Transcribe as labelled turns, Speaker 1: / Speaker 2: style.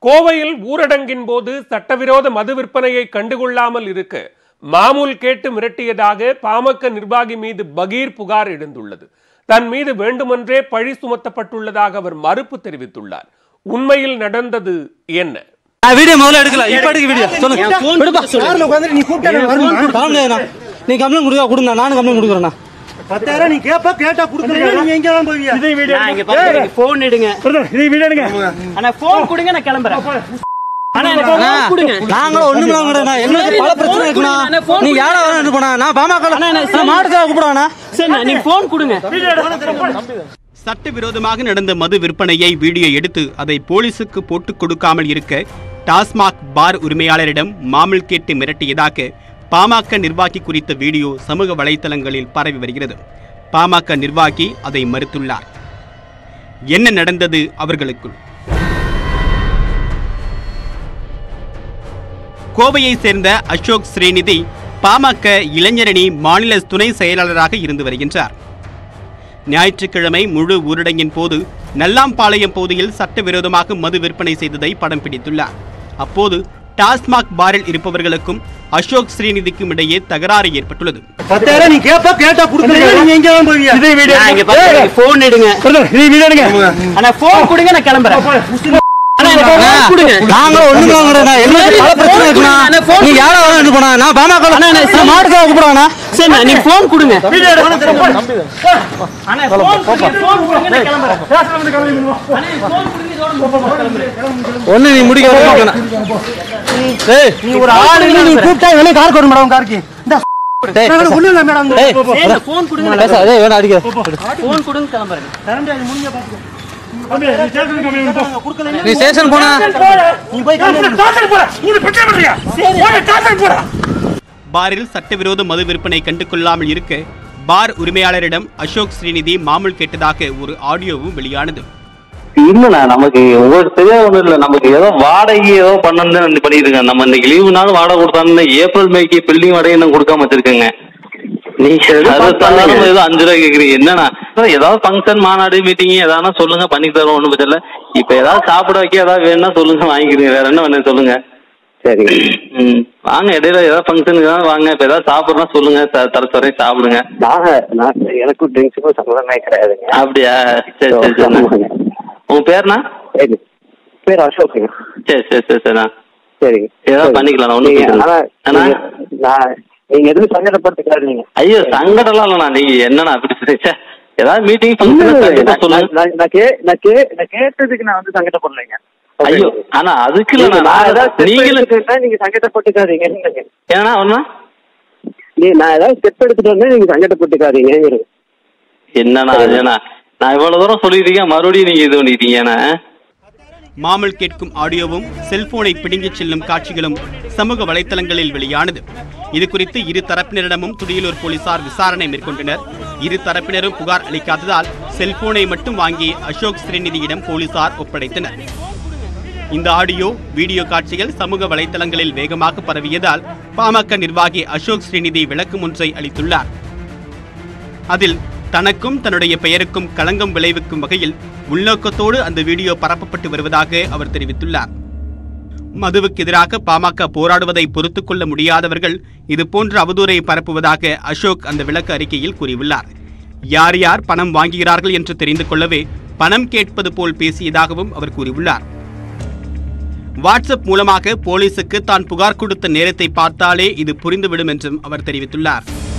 Speaker 1: கோவையில் ஊரடங்கின் போது சட்டவிரோத மது விற்பனையை கண்டுகொள்ளாமல் இருக்க மாமூல் கேட்டு மிரட்டியதாக பாமக நிர்வாகி மீது பகீர் புகார் எழுந்துள்ளது தன் மீது வேண்டுமென்றே பழி சுமத்தப்பட்டுள்ளதாக அவர் மறுப்பு தெரிவித்துள்ளார் உண்மையில் நடந்தது என்ன
Speaker 2: நான் வீடியோ முதல்ல எடுக்கல இப்ப எடுக்க வீடியோ சொல்லுங்க விடுப்பா
Speaker 3: கார்ல உட்கார்ந்து நீ கூப்பிட்டா நான் வருமா?
Speaker 2: தர முடியாதுண்ணா நீ கம்ப்ளைண்ட் கொடுக்க கொடுங்க நானும் கம்ப்ளைண்ட் கொடுக்குறேண்ணா
Speaker 3: பத்தாயிரம் நீ கேப்ப கேட்டா கொடுக்கணும் நீங்க எங்க தான் போவீங்க
Speaker 4: இதை வீடியோ
Speaker 5: நான் இங்க பாத்துக்கிறேன் போன் எடுங்க
Speaker 4: இதை வீடியோ எடுங்க
Speaker 5: அண்ணா போன் கொடுங்க நான் கிளம்புறேன் அண்ணா எனக்கு
Speaker 2: அண்ணா,
Speaker 5: phone கொடுங்க
Speaker 2: நாங்களும் ஒண்ணுமே கிடையாதுண்ணா எங்களுக்கு பல பிரச்சனை இருக்குண்ணா நீ யாரா வேணும் போனா நான் பாமக நான் மாவட்டத்தில் கூப்பிடுவாண்ணா
Speaker 5: சரி நீங்க போன் கொடுங்க
Speaker 6: சட்டவிரோதமாக நடந்த மது விற்பனையை வீடியோ எடுத்து அதை போலீசுக்கு போட்டுக் கொடுக்காமல் இருக்க டாஸ்மாக் பார் உரிமையாளரிடம் மாமூல் கேட்டு மிரட்டியதாக பாமக நிர்வாகி குறித்த வீடியோ சமூக வலைத்தளங்களில் பரவி வருகிறது பாமக நிர்வாகி அதை மறுத்துள்ளார் என்ன நடந்தது அவர்களுக்குள் கோவையை சேர்ந்த அசோக் ஸ்ரீநிதி பாமக இளைஞரணி மாநில துணை செயலாளராக இருந்து வருகின்றார் ஞாயிற்றுக்கிழமை முழு ஊரடங்கின் போது நல்லாம்பாளையம் பகுதியில் சட்டவிரோதமாக மது விற்பனை செய்ததை படம் பிடித்துள்ளார் அப்போது டாஸ்மாக் பாரில் இருப்பவர்களுக்கும் அசோக் ஸ்ரீநிதிக்கும் இடையே தகராறு ஏற்பட்டுள்ளது
Speaker 3: பத்தாயிரம் நீ கேப்ப கேட்டா கொடுக்கணும் நீங்க எங்க தான் போவீங்க
Speaker 4: இதை வீடியோ
Speaker 5: நான் இங்க பாத்துக்கிறேன் போன் எடுங்க
Speaker 4: இதை வீடியோ எடுங்க
Speaker 5: அண்ணா போன் கொடுங்க நான் கிளம்புறேன் அண்ணா எனக்கு phone கொடுங்க
Speaker 2: நாங்களும் ஒண்ணுமே கிடையாதுண்ணா எங்களுக்கு பல பிரச்சனை இருக்குண்ணா நீ யாரா வேணும் போனா நான் பாமக நான் மாவட்டத்தில் கூப்பிடுவாண்ணா
Speaker 5: சரி நீங்க போன் கொடுங்க
Speaker 4: வீடியோ எடுங்க
Speaker 5: அண்ணா போன் கொடுங்க போன் கொடுங்க நான் கிளம்புறேன் அண்ணா போன் கொடுங்க இதோட கிளம்புறேன்
Speaker 2: ஒண்ணு நீ முடிக்க வரணும் ஏய்
Speaker 3: நீ ஒரு ஆளு நீ கூப்பிட்டா வெளிய கார் வரும் மேடம் காருக்கு இந்த
Speaker 2: டேய்,
Speaker 3: ஒண்ணு இல்ல மேடம்
Speaker 2: ஏய்
Speaker 5: சரி போன் கொடுங்க
Speaker 2: பேச ஏய் வேணா அடிக்க
Speaker 5: போன் கொடுங்க கிளம்புறேன்
Speaker 3: கரண்ட் அது முடிஞ்ச பாத்துக்கோ
Speaker 4: தம்பி, நீ ஸ்டேஷனுக்கு கம்மி போ.
Speaker 3: கொடுக்கல
Speaker 2: நீ ஸ்டேஷன் போனா
Speaker 3: நீ போய்
Speaker 4: ஸ்டேஷனுக்கு ஸ்டேஷனுக்கு போடா. உங்களுக்கு பிரச்சனை பண்றியா? போங்க, ஸ்டேஷனுக்கு போடா.
Speaker 6: பாரில் சட்டவிரோத மது விற்பனை கண்டுகொள்ளாமல் இருக்க பார் உரிமையாளரிடம் அசோக் ஸ்ரீநிதி மாமூல் கேட்டதாக ஒரு ஆடியோவும் வெளியானது
Speaker 7: இல்லண்ணா நமக்கு உங்களுக்கு சரியா ஒண்ணும் இல்ல நமக்கு ஏதோ வாடகை ஏதோ பண்ணணும் பண்ணிட்டு இருக்கேன் நம்ம இன்னைக்கு லீவு நாள் வாடகை கொடுத்தாங்க ஏப்ரல் மேக்கு பில்டிங் வாடகை இன்னும் கொடுக்காம வச்சிருக்கேங்க நீங்க அறுபத்தாயிரம் ஏதோ அஞ்சு ரூபாய் கேக்குறீங்க என்னண்ணா அதான் ஏதாவது ஃபங்க்ஷன் மாநாடு மீட்டிங் ஏதாவது சொல்லுங்க பண்ணி தரோம் ஒண்ணும் பிரச்சனை இல்ல இப்ப ஏதாவது சாப்பிட வைக்க ஏதாவது வேணும்னா சொல்லுங்க வாங்கிக்கிறீங்க வேற என்ன வேணும் சொல்லுங்க சரி ம் வாங்க இடையில ஏதாவது ஃபங்க்ஷனுக்கு தான் வாங்க இப்ப ஏதாவது சாப்பிடுறா சொல்லுங்க த- தர சொல்றேன் சாப்பிடுங்க
Speaker 8: நாங்க நான் எனக்கும் ட்ரிங்க்ஸுக்கும் சம்மதமே கிடையாதுங்க
Speaker 7: அப்படியா சரி சரி சரிண்ணா உங்க பேர்ண்ணா
Speaker 8: சரி பேர் அசோக்குங்க
Speaker 7: சரி சரி சரி சரிண்ணா
Speaker 8: சரிங்க
Speaker 7: ஏதாவது பண்ணிக்கலாம் ஒன்றும்
Speaker 8: நீங்க-
Speaker 7: பிரச்சனை
Speaker 8: ஆனா
Speaker 7: இல்லை. அண்ணா
Speaker 8: நீங்க- நான் நீங்க எதுவும் சங்கடப்பட்டுக்காதீங்க
Speaker 7: ஐயோ சங்கடம்லாம் இல்லைண்ணா நீங்க என்னண்ணா அப்படி சொல்லிச்சா ஏதாவது மீட்டிங் ஃபங்க்ஷன் கண்டிப்பா சொல்லுங்க
Speaker 8: நான் நான் கே நான் கே நான் கேட்டதுக்கு நான் வந்து சங்கடப்படலைங்க
Speaker 7: ஐயோ ஆனா அதுக்கு
Speaker 8: நீங்க
Speaker 7: இல்லைண்ணா
Speaker 8: நான் ஏதாவது step
Speaker 7: நீங்களும்
Speaker 8: எடுத்துக்கிட்டா நீங்க சங்கடப்பட்டுக்காதீங்க
Speaker 7: ஏன்னா ஒண்ணா
Speaker 8: நீ நான் ஏதாவது ஸ்டெப் எடுத்துட்டு வந்தா நீங்க சங்கடப்பட்டுக்காதீங்க
Speaker 7: என்னண்ணா அதுண்ணா நான் இவ்வளவு தூரம் சொல்லியிருக்கேன் மறுபடியும் நீங்க இது பண்ணிட்டீங்கண்ணா
Speaker 6: மாமல் கேட்கும் ஆடியோவும் செல்போனை பிடுங்கிச் செல்லும் காட்சிகளும் சமூக வலைத்தளங்களில் வெளியானது இது குறித்து இரு தரப்பினரிடமும் துடியலூர் போலீசார் விசாரணை மேற்கொண்டனர் இரு தரப்பினரும் புகார் அளிக்காததால் செல்போனை மட்டும் வாங்கி அசோக் ஸ்ரீநிதியிடம் போலீசார் ஒப்படைத்தனர் இந்த ஆடியோ வீடியோ காட்சிகள் சமூக வலைத்தளங்களில் வேகமாக பரவியதால் பாமக நிர்வாகி அசோக் ஸ்ரீநிதி விளக்கம் ஒன்றை அளித்துள்ளார் அதில் தனக்கும் தன்னுடைய பெயருக்கும் களங்கம் விளைவிக்கும் வகையில் உள்நோக்கத்தோடு அந்த வீடியோ பரப்பப்பட்டு வருவதாக அவர் தெரிவித்துள்ளார் மதுவுக்கு எதிராக பாமக போராடுவதை பொறுத்துக் கொள்ள முடியாதவர்கள் இதுபோன்ற அவதூறை பரப்புவதாக அசோக் அந்த விளக்க அறிக்கையில் கூறியுள்ளார் யார் யார் பணம் வாங்குகிறார்கள் என்று தெரிந்து கொள்ளவே பணம் கேட்பது போல் பேசியதாகவும் அவர் கூறியுள்ளார் வாட்ஸ்அப் மூலமாக போலீசுக்கு தான் புகார் கொடுத்த நேரத்தை பார்த்தாலே இது புரிந்துவிடும் என்றும் அவர் தெரிவித்துள்ளார்